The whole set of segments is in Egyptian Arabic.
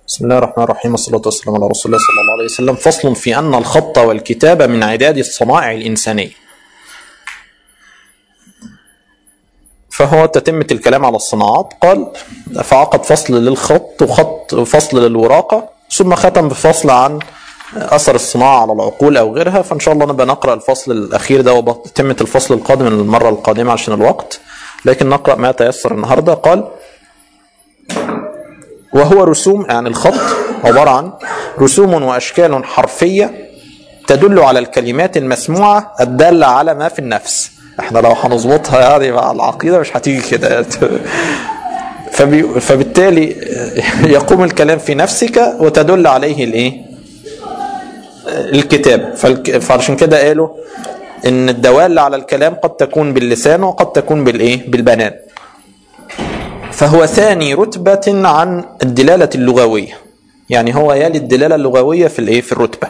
بسم الله الرحمن الرحيم والصلاة والسلام على رسول الله صلى الله عليه وسلم فصل في أن الخط والكتابة من عداد الصنائع الإنسانية فهو تتمة الكلام على الصناعات قال فعقد فصل للخط وخط فصل للوراقة ثم ختم بفصل عن أثر الصناعة على العقول أو غيرها فإن شاء الله نبقى نقرأ الفصل الأخير ده وتتمة الفصل القادم المرة القادمة عشان الوقت لكن نقرأ ما تيسر النهاردة قال وهو رسوم يعني الخط عبارة عن رسوم وأشكال حرفية تدل على الكلمات المسموعة الدالة على ما في النفس احنا لو هنظبطها يعني مع العقيدة مش هتيجي كده فبي... فبالتالي يقوم الكلام في نفسك وتدل عليه الايه الكتاب فالك... فعشان كده قالوا ان الدوال على الكلام قد تكون باللسان وقد تكون بالايه بالبنان فهو ثاني رتبة عن الدلالة اللغوية يعني هو يلي الدلالة اللغوية في الايه في الرتبة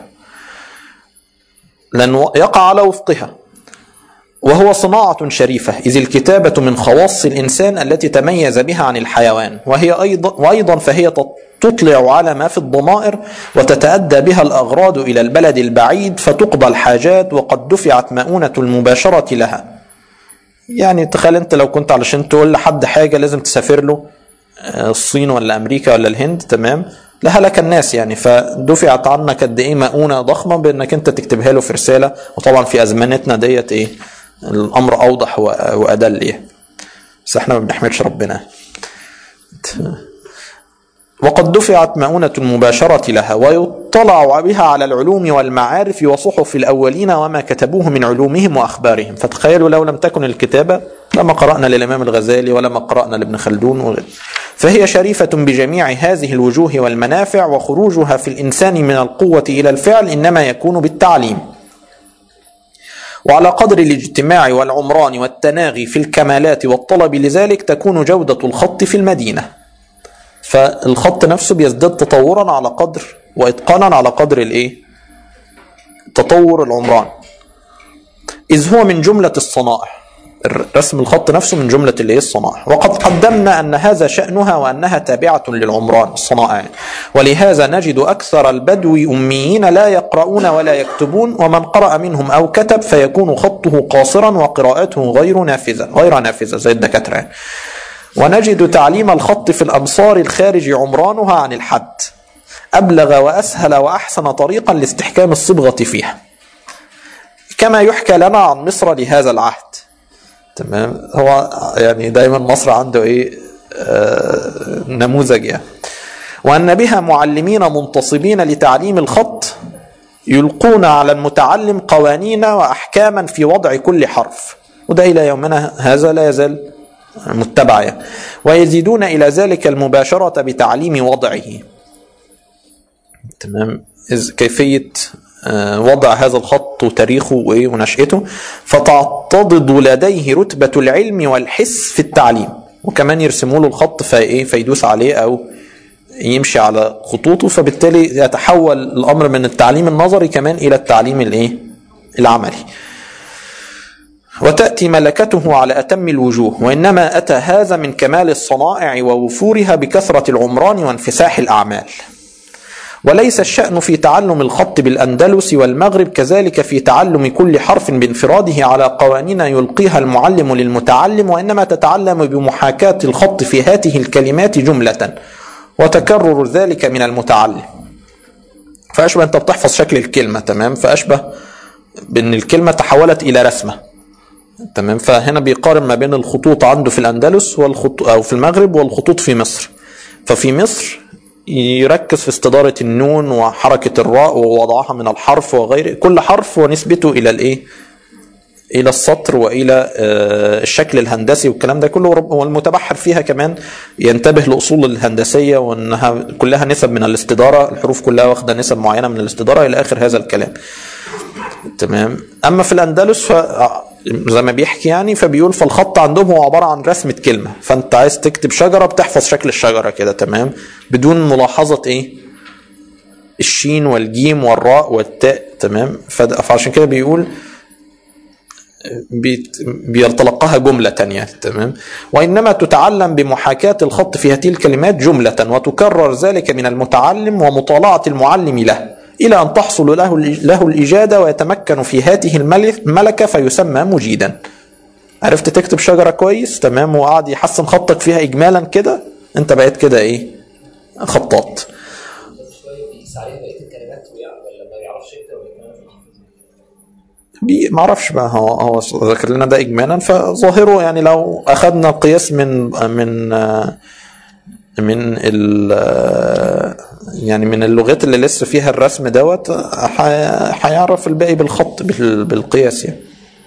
لأنه يقع على وفقها وهو صناعة شريفة إذ الكتابة من خواص الإنسان التي تميز بها عن الحيوان وهي أيضا وأيضا فهي تطلع على ما في الضمائر وتتأدى بها الأغراض إلى البلد البعيد فتقضى الحاجات وقد دفعت مؤونة المباشرة لها يعني تخيل انت لو كنت علشان تقول لحد حاجه لازم تسافر له الصين ولا امريكا ولا الهند تمام لهلك الناس يعني فدفعت عنك قد ايه مؤونه ضخمه بانك انت تكتبها له في رساله وطبعا في ازمنتنا ديت ايه الامر اوضح وادل يعني بس احنا ما بنحمدش ربنا وقد دفعت مؤونة المباشرة لها ويطلع بها على العلوم والمعارف وصحف الأولين وما كتبوه من علومهم وأخبارهم فتخيلوا لو لم تكن الكتابة لما قرأنا للإمام الغزالي ولما قرأنا لابن خلدون وغيره فهي شريفة بجميع هذه الوجوه والمنافع وخروجها في الإنسان من القوة إلى الفعل إنما يكون بالتعليم وعلى قدر الاجتماع والعمران والتناغي في الكمالات والطلب لذلك تكون جودة الخط في المدينة فالخط نفسه بيزداد تطورا على قدر واتقانا على قدر الايه تطور العمران اذ هو من جمله الصنائع رسم الخط نفسه من جمله الايه الصنائع وقد قدمنا ان هذا شانها وانها تابعه للعمران الصنائع ولهذا نجد اكثر البدو اميين لا يقرؤون ولا يكتبون ومن قرأ منهم او كتب فيكون خطه قاصرا وقراءته غير نافذه غير نافذه زي الدكاتره ونجد تعليم الخط في الأمصار الخارج عمرانها عن الحد أبلغ وأسهل وأحسن طريقا لاستحكام الصبغة فيها كما يحكى لنا عن مصر لهذا العهد تمام هو يعني دايما مصر عنده ايه آه نموذج يعني وأن بها معلمين منتصبين لتعليم الخط يلقون على المتعلم قوانين وأحكاما في وضع كل حرف وده إلى يومنا هذا لا يزال متبعة يعني. ويزيدون إلى ذلك المباشرة بتعليم وضعه تمام كيفية وضع هذا الخط وتاريخه ونشأته فتعتضد لديه رتبة العلم والحس في التعليم وكمان يرسموا له الخط فايه فيدوس عليه او يمشي على خطوطه فبالتالي يتحول الامر من التعليم النظري كمان الى التعليم الايه العملي وتأتي ملكته على أتم الوجوه وإنما أتى هذا من كمال الصنائع ووفورها بكثرة العمران وانفساح الأعمال وليس الشأن في تعلم الخط بالأندلس والمغرب كذلك في تعلم كل حرف بانفراده على قوانين يلقيها المعلم للمتعلم وإنما تتعلم بمحاكاة الخط في هاته الكلمات جملة وتكرر ذلك من المتعلم فأشبه أنت بتحفظ شكل الكلمة تمام فأشبه بأن الكلمة تحولت إلى رسمة تمام فهنا بيقارن ما بين الخطوط عنده في الأندلس والخطوط أو في المغرب والخطوط في مصر ففي مصر يركز في استدارة النون وحركة الراء ووضعها من الحرف وغيره كل حرف ونسبته إلى الإيه إلى السطر وإلى الشكل الهندسي والكلام ده كله والمتبحر فيها كمان ينتبه لأصول الهندسية وأنها كلها نسب من الاستدارة الحروف كلها واخدة نسب معينة من الاستدارة إلى آخر هذا الكلام تمام أما في الأندلس ف زي ما بيحكي يعني فبيقول فالخط عندهم هو عباره عن رسمه كلمه فانت عايز تكتب شجره بتحفظ شكل الشجره كده تمام بدون ملاحظه ايه الشين والجيم والراء والتاء تمام فعشان كده بيقول بيت- بيتلقاها جملة يعني تمام وإنما تتعلم بمحاكاة الخط في هذه الكلمات جملة وتكرر ذلك من المتعلم ومطالعة المعلم له إلى أن تحصل له له الإجادة ويتمكن في هذه الملك- الملكة فيسمى مجيدا عرفت تكتب شجرة كويس تمام وقعد يحسن خطك فيها إجمالا كده أنت بقيت كده إيه خطاط شويه يقيس عليه بقيه الكلمات ويع- ولا ما يعرفش يكتب ولا يكتب في الحافظ بي ما اعرفش بقى هو هو ذكر لنا ده اجمالا فظاهره يعني لو اخذنا القياس من من آه، من ال آه، يعني من اللغات اللي لسه فيها الرسم دوت آه، ح- هيعرف الباقي بالخط بال- بالقياس يعني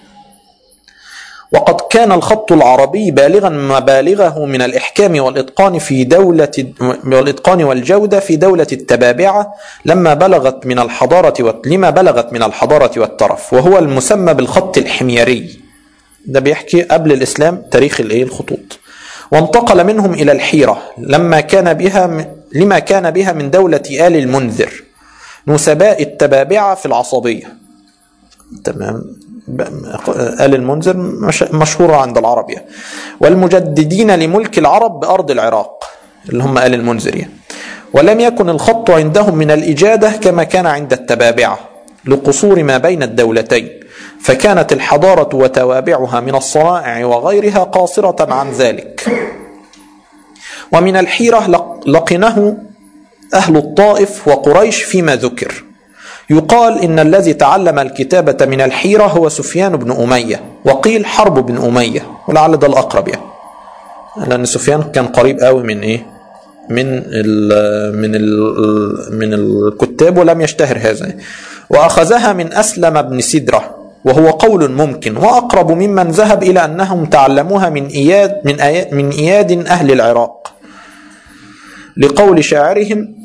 وقد كان الخط العربي بالغا مبالغه من الإحكام والإتقان في دولة والإتقان والجودة في دولة التبابعة لما بلغت من الحضارة وت- لما بلغت من الحضارة والترف وهو المسمى بالخط الحميري ده بيحكي قبل الإسلام تاريخ الإيه الخطوط وانتقل منهم إلى الحيرة لما كان بها م- لما كان بها من دولة آل المنذر نسباء التبابعة في العصبية تمام ب- آل المنذر مش- مشهورة عند العرب يعني والمجددين لملك العرب بأرض العراق اللي هم آل المنذر يعني ولم يكن الخط عندهم من الإجادة كما كان عند التبابعة لقصور ما بين الدولتين فكانت الحضارة وتوابعها من الصنائع وغيرها قاصرة عن ذلك ومن الحيرة لق- لقنه أهل الطائف وقريش فيما ذكر يقال إن الذي تعلم الكتابة من الحيرة هو سفيان بن أمية وقيل حرب بن أمية ولعل ده الأقرب يعني لأن سفيان كان قريب قوي من إيه من ال من ال من الكتاب ولم يشتهر هذا وأخذها من أسلم بن سدرة وهو قول ممكن وأقرب ممن ذهب إلى أنهم تعلموها من إياد من آيات من إياد أهل العراق لقول شاعرهم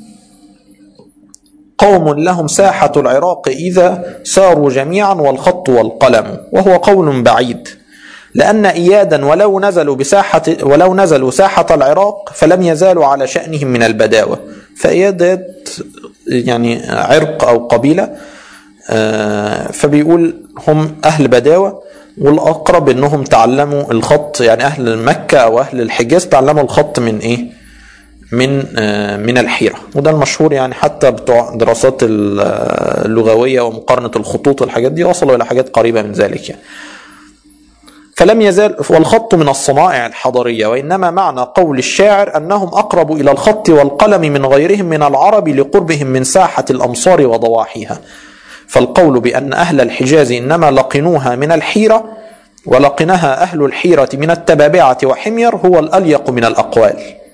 قوم لهم ساحة العراق إذا ساروا جميعا والخط والقلم وهو قول بعيد لأن إيادا ولو نزلوا بساحة ولو نزلوا ساحة العراق فلم يزالوا على شأنهم من البداوة فإياد يعني عرق أو قبيلة آه، فبيقول هم أهل بداوة والأقرب إنهم تعلموا الخط يعني أهل مكة أو أهل الحجاز تعلموا الخط من إيه؟ من آه، من الحيرة وده المشهور يعني حتى بتوع دراسات ال- آه، اللغوية ومقارنة الخطوط والحاجات دي وصلوا إلى حاجات قريبة من ذلك يعني فلم يزال والخط من الصنائع الحضرية وإنما معنى قول الشاعر أنهم أقرب إلى الخط والقلم من غيرهم من العرب لقربهم من ساحة الأمصار وضواحيها فالقول بأن أهل الحجاز إنما لقنوها من الحيرة ولقنها أهل الحيرة من التبابعة وحمير هو الأليق من الأقوال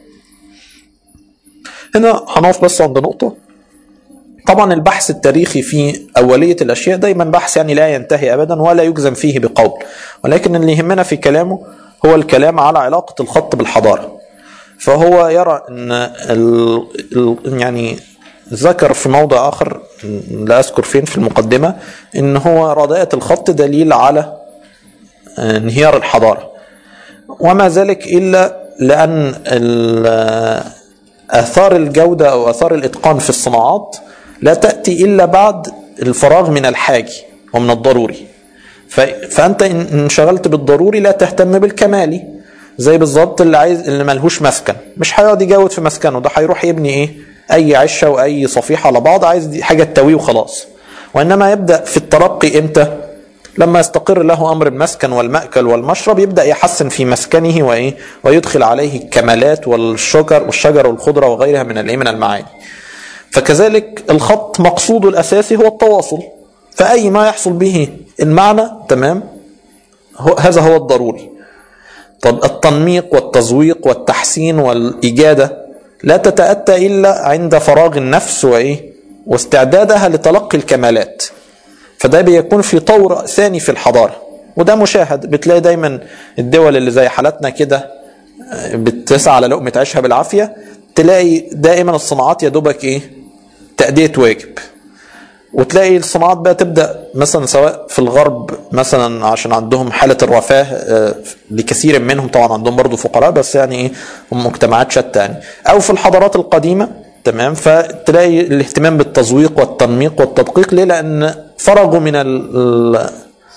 هنا هنقف بس عند نقطة طبعا البحث التاريخي في أولية الأشياء دايما بحث يعني لا ينتهي أبدا ولا يجزم فيه بقول ولكن اللي يهمنا في كلامه هو الكلام على علاقة الخط بالحضارة فهو يرى أن ال ال يعني ذكر في موضع آخر لا أذكر فين في المقدمة أن هو رداءة الخط دليل على انهيار الحضارة وما ذلك إلا لأن ال- آثار الجودة أو آثار الإتقان في الصناعات لا تأتي إلا بعد الفراغ من الحاجي ومن الضروري ف- فأنت إن انشغلت بالضروري لا تهتم بالكمالي زي بالظبط اللي عايز اللي ملهوش مسكن مش هيقعد يجود في مسكنه ده هيروح يبني ايه اي عشه واي صفيحه على بعض عايز دي حاجه تتويه وخلاص وانما يبدا في الترقي امتى لما يستقر له امر المسكن والمأكل والمشرب يبدا يحسن في مسكنه وايه ويدخل عليه الكمالات والشجر والشجر والخضره وغيرها من الايه من المعاني فكذلك الخط مقصوده الاساسي هو التواصل فاي ما يحصل به المعنى تمام هو هذا هو الضروري طب التنميق والتزويق والتحسين والإجادة لا تتأتى إلا عند فراغ النفس وإيه واستعدادها لتلقي الكمالات فده بيكون في طور ثاني في الحضارة وده مشاهد بتلاقي دايما الدول اللي زي حالتنا كده بتسعى على لقمة عيشها بالعافية تلاقي دائما الصناعات يا دوبك ايه تأدية واجب وتلاقي الصناعات بقى تبدا مثلا سواء في الغرب مثلا عشان عندهم حاله الرفاه آه، لكثير منهم طبعا عندهم برضو فقراء بس يعني ايه هم مجتمعات شتى يعني او في الحضارات القديمه تمام فتلاقي الاهتمام بالتزويق والتنميق والتدقيق ليه لان فرغوا من ال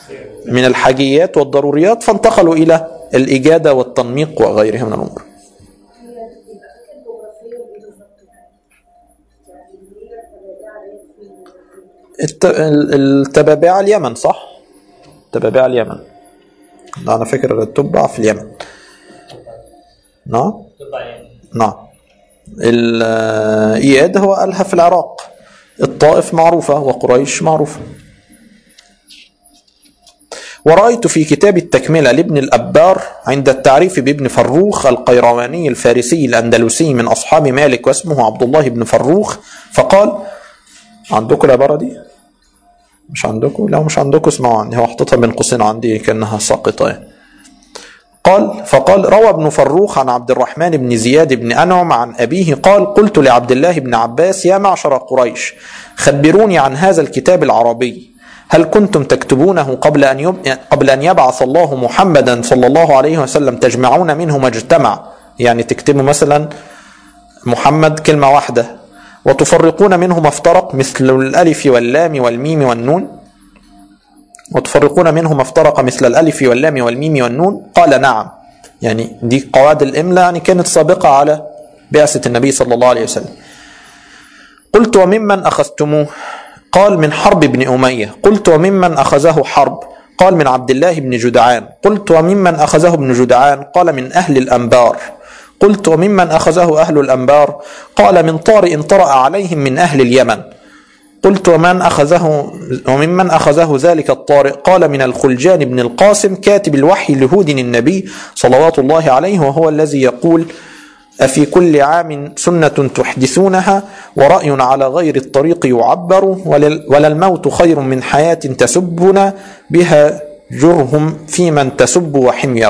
من الحاجيات والضروريات فانتقلوا إلى الإجادة والتنميق وغيرها من الأمور هي بتبقى فكره جغرافيه وايه بالظبط يعني اللي هي التبادع في الت- ال- التبابعة اليمن صح؟ تبابعة اليمن لا أنا فاكر التبع في اليمن نعم تبع يعني نعم الإياد هو قالها في العراق الطائف معروفة وقريش معروفة ورأيت في كتاب التكملة لابن الأبار عند التعريف بابن فروخ القيرواني الفارسي الأندلسي من أصحاب مالك واسمه عبد الله بن فروخ فقال عندكم العبارة دي؟ مش عندكم؟ لو مش عندكم اسمعوا عني هو حطيتها بين قوسين عندي كأنها ساقطة يعني. قال فقال روى ابن فروخ عن عبد الرحمن بن زياد بن أنعم عن أبيه قال قلت لعبد الله بن عباس يا معشر قريش خبروني عن هذا الكتاب العربي هل كنتم تكتبونه قبل أن يب... قبل أن يبعث الله محمدا صلى الله عليه وسلم تجمعون منه ما اجتمع يعني تكتبوا مثلا محمد كلمة واحدة وتفرقون منه ما افترق مثل الألف واللام والميم والنون وتفرقون منه ما افترق مثل الألف واللام والميم والنون قال نعم يعني دي قواعد الإملاء يعني كانت سابقة على بعثة النبي صلى الله عليه وسلم قلت وممن أخذتموه قال من حرب بن أمية قلت وممن أخذه حرب قال من عبد الله بن جدعان قلت وممن أخذه ابن جدعان قال من أهل الأنبار قلت وممن أخذه أهل الأنبار قال من طارئ طرأ عليهم من أهل اليمن قلت ومن أخذه وممن أخذه ذلك الطارئ قال من الخلجان بن القاسم كاتب الوحي لهود النبي صلوات الله عليه وهو الذي يقول أفي كل عام سنة تحدثونها ورأي على غير الطريق يعبر ولل- ولا الموت خير من حياة تسبنا بها جرهم في من تسب وحمير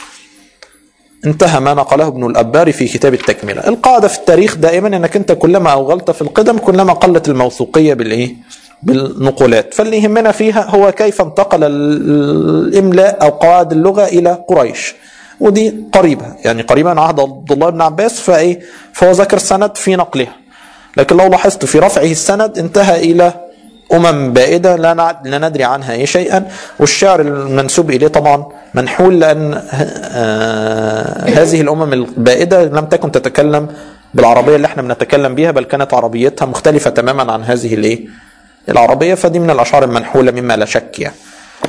انتهى ما نقله ابن الأبار في كتاب التكملة القاعدة في التاريخ دائما انك انت كلما اوغلت في القدم كلما قلت الموثوقية بالايه بالنقولات فاللي يهمنا فيها هو كيف انتقل ال- الاملاء او قواعد اللغة الى قريش ودي قريبة يعني قريبة من عهد عبد الله بن عباس فايه فهو ذكر السند في نقلها لكن لو لاحظت في رفعه السند انتهى الى أمم بائدة لا نع- لا ندري عنها أي شيئا والشعر المنسوب إليه طبعا منحول لأن آه، هذه الأمم البائدة لم تكن تتكلم بالعربية اللي احنا بنتكلم بها بل كانت عربيتها مختلفة تماما عن هذه الايه العربية فدي من الأشعار المنحولة مما لا شك يعني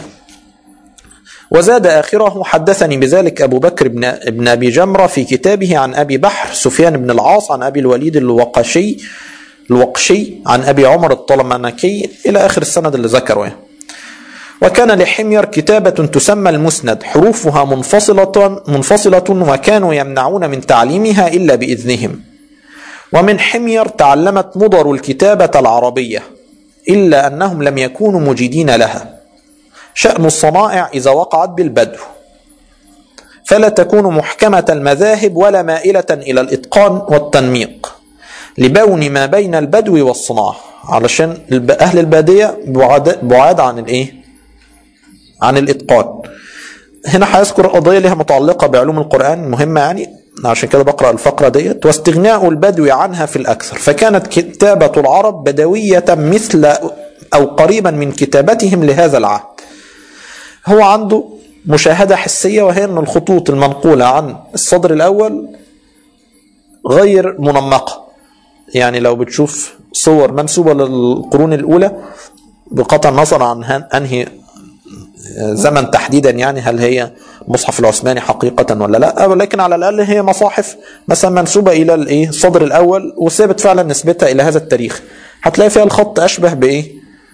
وزاد آخره حدثني بذلك أبو بكر بن, بن أبي جمرة في كتابه عن أبي بحر سفيان بن العاص عن أبي الوليد الوقشي الوقشي عن أبي عمر الطلمانكي إلى آخر السند اللي ذكره يعني. وكان لحمير كتابة تسمى المسند حروفها منفصلة منفصلة وكانوا يمنعون من تعليمها إلا بإذنهم ومن حمير تعلمت مضر الكتابة العربية إلا أنهم لم يكونوا مجيدين لها شأن الصنائع إذا وقعت بالبدو فلا تكون محكمة المذاهب ولا مائلة إلى الإتقان والتنميق لبون ما بين البدو والصناعة علشان الب- أهل البادية بعاد, بعاد عن الإيه؟ عن الإتقان هنا هيذكر قضية لها متعلقة بعلوم القرآن مهمة يعني عشان كده بقرأ الفقرة ديت واستغناء البدو عنها في الأكثر فكانت كتابة العرب بدوية مثل أو قريبا من كتابتهم لهذا العهد هو عنده مشاهدة حسية وهي أن الخطوط المنقولة عن الصدر الأول غير منمقة يعني لو بتشوف صور منسوبة للقرون الأولى بقطع النظر عن هن- أنهي زمن تحديدا يعني هل هي المصحف العثماني حقيقة ولا لا ولكن على الأقل هي مصاحف مثلا منسوبة إلى الإيه الصدر الأول وثابت فعلا نسبتها إلى هذا التاريخ هتلاقي فيها الخط أشبه بإيه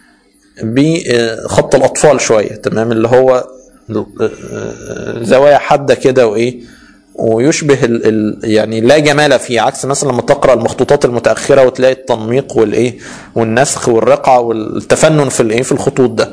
بخط الأطفال شوية تمام اللي هو زوايا حادة كده وإيه ويشبه ال ال يعني لا جمال فيه عكس مثلا لما تقرا المخطوطات المتاخره وتلاقي التنميق والايه والنسخ والرقعه والتفنن في الايه في الخطوط ده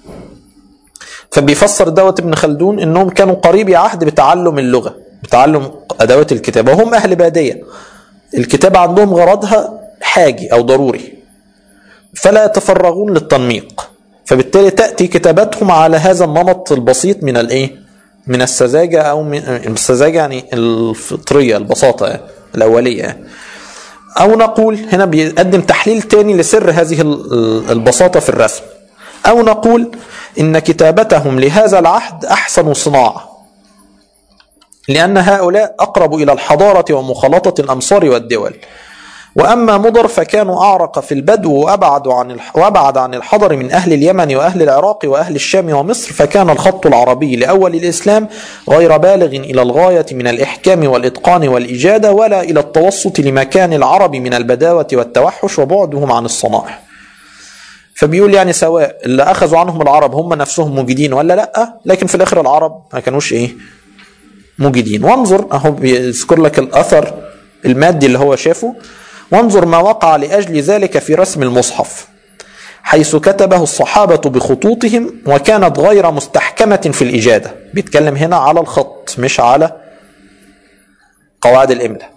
فبيفسر دوت ابن خلدون انهم كانوا قريبي عهد بتعلم اللغه بتعلم ادوات الكتابه وهم اهل باديه الكتابه عندهم غرضها حاجي او ضروري فلا يتفرغون للتنميق فبالتالي تاتي كتابتهم على هذا النمط البسيط من الايه من السذاجه او من السذاجه يعني الفطريه البساطه يعني الاوليه يعني. او نقول هنا بيقدم تحليل تاني لسر هذه ال- البساطه في الرسم أو نقول إن كتابتهم لهذا العهد أحسن صناعة لأن هؤلاء أقرب إلى الحضارة ومخالطة الأمصار والدول وأما مضر فكانوا أعرق في البدو وأبعد عن الح- وأبعد عن الحضر من أهل اليمن وأهل العراق وأهل الشام ومصر فكان الخط العربي لأول الإسلام غير بالغ إلى الغاية من الإحكام والإتقان والإجادة ولا إلى التوسط لمكان العرب من البداوة والتوحش وبعدهم عن الصنائع فبيقول يعني سواء اللي أخذوا عنهم العرب هم نفسهم مجيدين ولا لأ لكن في الآخر العرب ما كانوش إيه مجيدين وانظر اهو بيذكر لك الاثر المادي اللي هو شافه وانظر ما وقع لاجل ذلك في رسم المصحف حيث كتبه الصحابة بخطوطهم وكانت غير مستحكمة في الإجادة بيتكلم هنا على الخط مش على قواعد الإملاء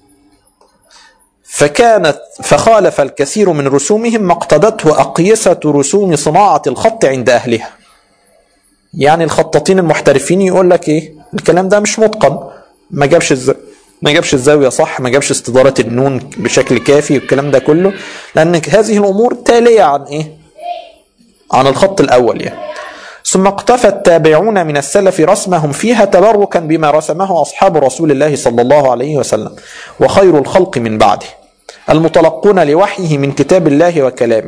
فكانت فخالف الكثير من رسومهم ما اقتضته أقيسة رسوم صناعة الخط عند أهلها يعني الخطاطين المحترفين يقول لك ايه الكلام ده مش متقن ما جابش الز... ما جابش الزاويه صح ما جابش استداره النون بشكل كافي والكلام ده كله لان هذه الامور تاليه عن ايه عن الخط الاول يعني ثم اقتفى التابعون من السلف رسمهم فيها تبركا بما رسمه اصحاب رسول الله صلى الله عليه وسلم وخير الخلق من بعده المتلقون لوحيه من كتاب الله وكلامه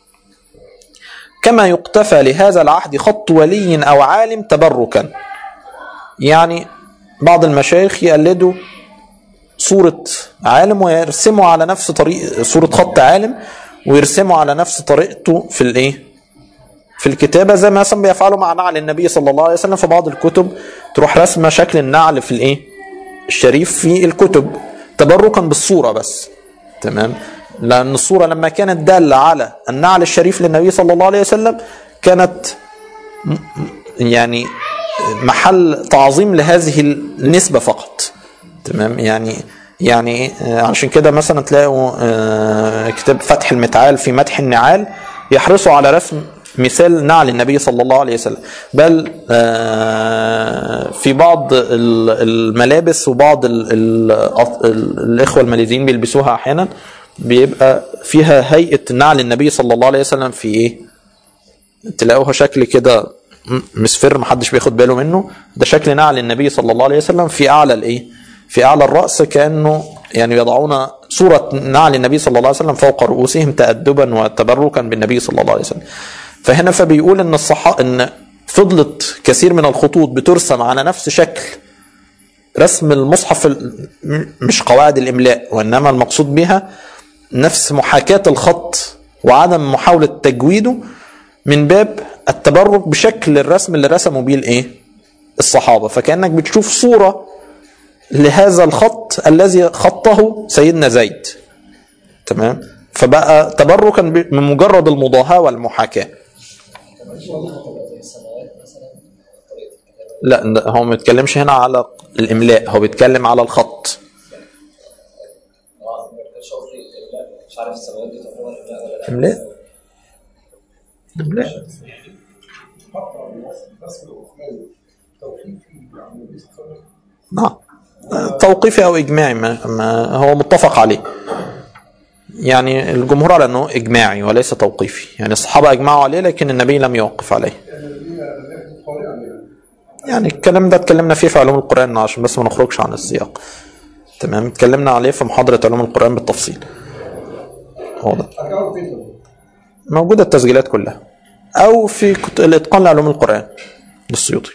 كما يقتفى لهذا العهد خط ولي او عالم تبركا يعني بعض المشايخ يقلدوا صورة عالم ويرسموا على نفس طريق صورة خط عالم ويرسموا على نفس طريقته في الايه؟ في الكتابة زي ما مثلا بيفعلوا مع نعل النبي صلى الله عليه وسلم في بعض الكتب تروح رسمة شكل النعل في الايه؟ الشريف في الكتب تبركا بالصورة بس تمام؟ لأن الصورة لما كانت دالة على النعل الشريف للنبي صلى الله عليه وسلم كانت م- يعني محل تعظيم لهذه النسبة فقط تمام يعني يعني آه، عشان كده مثلا تلاقوا آه، كتاب فتح المتعال في مدح النعال يحرصوا على رسم مثال نعل النبي صلى الله عليه وسلم بل آه، في بعض ال- الملابس وبعض ال ال ال الإخوة الماليزيين بيلبسوها أحيانا بيبقى فيها هيئة نعل النبي صلى الله عليه وسلم في إيه تلاقوها شكل كده م- مصفر محدش بياخد باله منه ده شكل نعل النبي صلى الله عليه وسلم في اعلى الايه في اعلى الراس كانه يعني يضعون صوره نعل النبي صلى الله عليه وسلم فوق رؤوسهم تادبا وتبركا بالنبي صلى الله عليه وسلم فهنا فبيقول ان الصحا ان فضلت كثير من الخطوط بترسم على نفس شكل رسم المصحف ال- م- مش قواعد الاملاء وانما المقصود بها نفس محاكاه الخط وعدم محاوله تجويده من باب التبرك بشكل الرسم اللي رسموا بيه الايه الصحابه فكانك بتشوف صوره لهذا الخط الذي خطه سيدنا زيد تمام فبقى تبركا ب- من مجرد المضاهاه والمحاكاه زي السماوات مثلا طريقه الكتابه لا لا، هو ما بيتكلمش هنا على الاملاء هو بيتكلم على الخط اه ما كانش قصدي لا مش عارف السماوات دي تعتبر املاء ولا لا املاء املاء نعم توقيفي او اجماعي ما ما هو متفق عليه يعني الجمهور على انه اجماعي وليس توقيفي يعني الصحابه اجمعوا عليه لكن النبي لم يوقف عليه يعني الكلام ده اتكلمنا فيه في علوم القران عشان بس ما نخرجش عن السياق تمام اتكلمنا عليه في محاضره علوم القران بالتفصيل واضح موجوده التسجيلات كلها او في كت- الاتقان لعلوم القران للسيوطي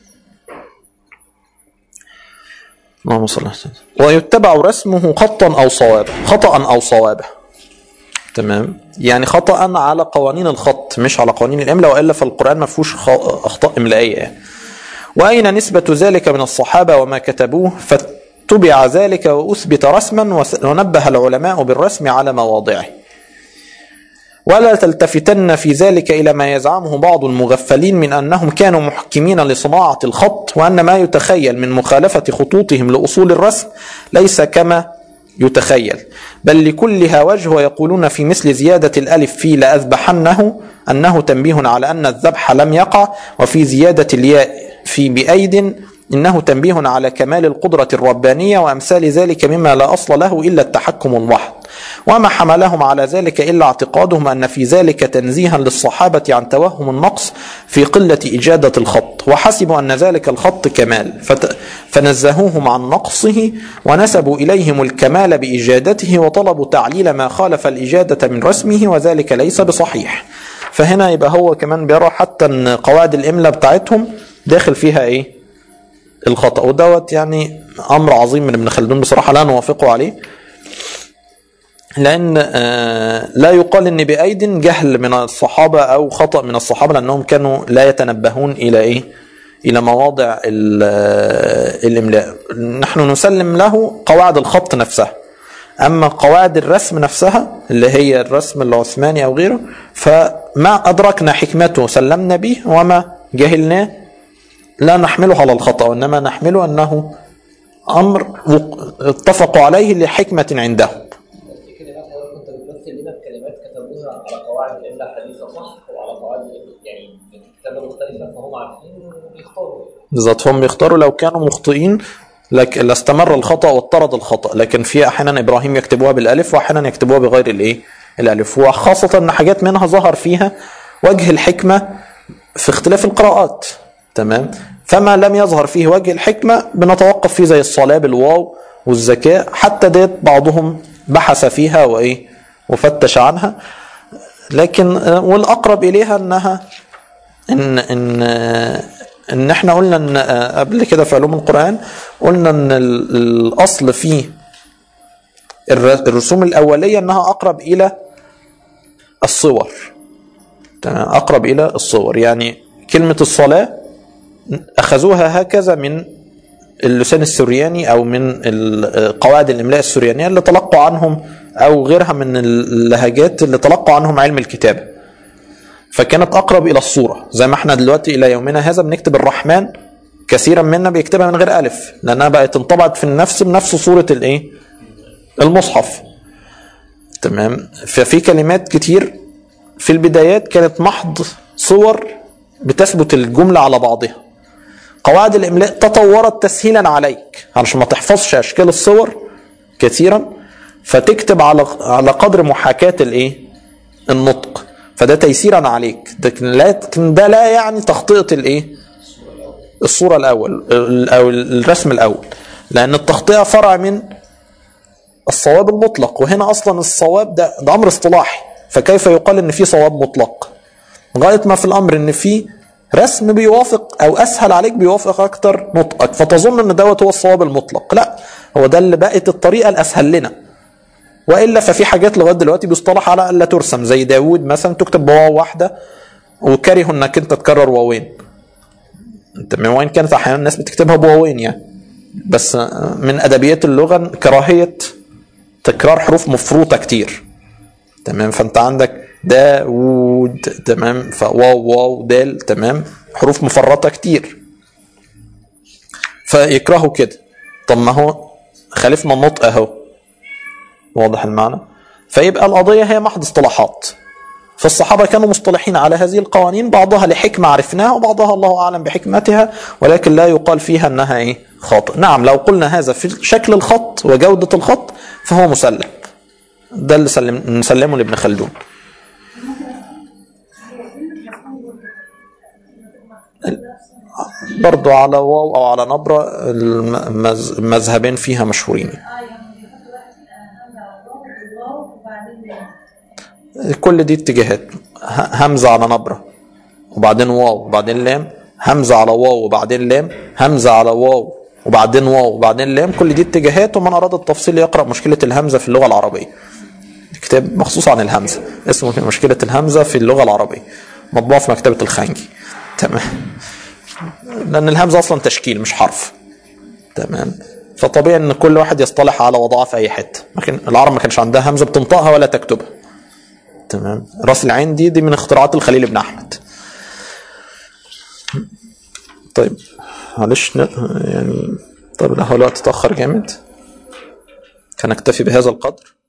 اللهم صل على سيدنا ويتبع رسمه خطا او صوابا خطا او صوابا تمام يعني خطا على قوانين الخط مش على قوانين الاملاء والا فالقران ما فيهوش خ- اخطاء املائيه يعني. واين نسبه ذلك من الصحابه وما كتبوه فاتبع ذلك واثبت رسما وس- ونبه العلماء بالرسم على مواضعه ولا تلتفتن في ذلك إلى ما يزعمه بعض المغفلين من أنهم كانوا محكمين لصناعة الخط وأن ما يتخيل من مخالفة خطوطهم لأصول الرسم ليس كما يتخيل بل لكلها وجه ويقولون في مثل زيادة الألف في لأذبحنه أنه تنبيه على أن الذبح لم يقع وفي زيادة الياء في بأيد إنه تنبيه على كمال القدرة الربانية وأمثال ذلك مما لا أصل له إلا التحكم المحض وما حملهم على ذلك إلا اعتقادهم أن في ذلك تنزيها للصحابة عن توهم النقص في قلة إجادة الخط وحسبوا أن ذلك الخط كمال فت... فنزهوهم عن نقصه ونسبوا إليهم الكمال بإجادته وطلبوا تعليل ما خالف الإجادة من رسمه وذلك ليس بصحيح فهنا يبقى هو كمان بيرى حتى أن قواعد الإملاء بتاعتهم داخل فيها إيه الخطأ ودوت يعني أمر عظيم من ابن خلدون بصراحة لا نوافقه عليه لأن آه، لا يقال أن بأيد جهل من الصحابة أو خطأ من الصحابة لأنهم كانوا لا يتنبهون إلى إيه إلى مواضع ال- آه، الإملاء نحن نسلم له قواعد الخط نفسها أما قواعد الرسم نفسها اللي هي الرسم العثماني أو غيره فما أدركنا حكمته سلمنا به وما جهلناه لا نحمله على الخطأ وإنما نحمله أنه أمر وق- اتفقوا عليه لحكمة عندهم في كلمات حضرتك كنت بتمثل لنا بكلمات كتبوها على قواعد الإملاء حديثة صح وعلى قواعد يعني كتابة مختلفة فهم عارفين ويختاروا بالذات هم يختاروا لو كانوا مخطئين لك لاستمر الخطأ واضطرد الخطأ لكن في أحيانا إبراهيم يكتبوها بالألف وأحيانا يكتبوها بغير الإيه الألف وخاصة أن حاجات منها ظهر فيها وجه الحكمة في اختلاف القراءات تمام فما لم يظهر فيه وجه الحكمة بنتوقف فيه زي الصلاة بالواو والزكاة حتى ديت بعضهم بحث فيها وإيه وفتش عنها لكن آه، والأقرب إليها أنها ان ان ان احنا قلنا ان قبل كده في علوم القران قلنا ان ال- الاصل فيه الر- الرسوم الاوليه انها اقرب الى الصور تمام اقرب الى الصور يعني كلمه الصلاه اخذوها هكذا من اللسان السرياني او من ال- قواعد الاملاء السريانيه اللي تلقوا عنهم او غيرها من اللهجات اللي تلقوا عنهم علم الكتابه فكانت اقرب الى الصوره زي ما احنا دلوقتي الى يومنا هذا بنكتب الرحمن كثيرا منا بيكتبها من غير الف لانها بقت انطبعت في النفس بنفس صوره الايه المصحف تمام ففي كلمات كتير في البدايات كانت محض صور بتثبت الجمله على بعضها قواعد الاملاء تطورت تسهيلا عليك علشان ما تحفظش اشكال الصور كثيرا فتكتب على على قدر محاكاه الايه النطق فده تيسيرا عليك لكن لا لكن ده لا يعني تخطئه الايه الصوره الاول ال- او الرسم الاول لان التخطئه فرع من الصواب المطلق وهنا اصلا الصواب ده ده امر اصطلاحي فكيف يقال ان في صواب مطلق غايه ما في الامر ان في رسم بيوافق او اسهل عليك بيوافق اكتر نطقك فتظن ان دوت هو الصواب المطلق لا هو ده اللي بقت الطريقه الاسهل لنا والا ففي حاجات لغايه دلوقتي بيصطلح على الا ترسم زي داوود مثلا تكتب بواو واحده وكره انك انت تكرر واوين انت من وين كانت احيانا الناس بتكتبها بواوين يعني بس من ادبيات اللغه كراهيه تكرار حروف مفروطه كتير تمام فانت عندك داوود تمام فواو واو دال تمام حروف مفرطه كتير فيكرهوا كده طب ما هو خالفنا النطق اهو واضح المعنى فيبقى القضية هي محض اصطلاحات فالصحابة كانوا مصطلحين على هذه القوانين بعضها لحكمة عرفناها وبعضها الله أعلم بحكمتها ولكن لا يقال فيها أنها إيه خاطئ نعم لو قلنا هذا في شكل الخط وجودة الخط فهو مسلم ده اللي سلم نسلمه لابن خلدون برضو على واو أو على نبرة المز- المذهبين فيها مشهورين اه يعني بيحط واحد همزه على الواو والواو وبعدين لام كل دي اتجاهات ه- همزة على نبرة وبعدين واو وبعدين لام همزة على واو وبعدين لام همزة على واو وبعدين واو وبعدين لام كل دي اتجاهات ومن أراد التفصيل يقرأ مشكلة الهمزة في اللغة العربية كتاب مخصوص عن الهمزة اسمه مشكلة الهمزة في اللغة العربية مطبوع في مكتبة الخنجي تمام لأن الهمزة أصلا تشكيل مش حرف تمام فطبيعي ان كل واحد يصطلح على وضعها في اي حته لكن العرب ما كانش عندها همزه بتنطقها ولا تكتبها تمام راس العين دي دي من اختراعات الخليل بن احمد طيب معلش ن- يعني طيب لا هو الوقت اتاخر جامد فنكتفي بهذا القدر